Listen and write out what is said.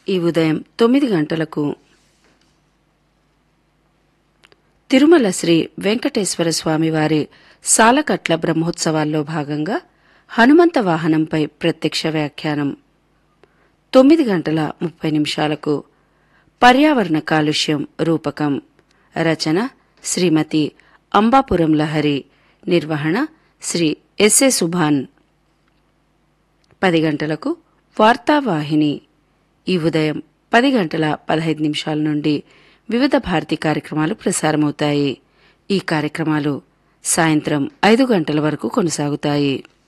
ఈ ఉదయం తొమ్మిది గంటలకు తిరుమల శ్రీ వెంకటేశ్వర స్వామి వారి సాలకట్ల బ్రహ్మోత్సవాల్లో భాగంగా హనుమంత వాహనంపై ప్రత్యక్ష వ్యాఖ్యానం తొమ్మిది గంటల ముప్పై నిమిషాలకు పర్యావరణ కాలుష్యం రూపకం రచన శ్రీమతి అంబాపురం లహరి నిర్వహణ శ్రీ ఎస్ఏ సుభాన్ పది గంటలకు వార్తావాహిని ఈ ఉదయం పది గంటల పదహైదు నిమిషాల నుండి వివిధ భారతి కార్యక్రమాలు ప్రసారమవుతాయి ఈ కార్యక్రమాలు సాయంత్రం ఐదు గంటల వరకు కొనసాగుతాయి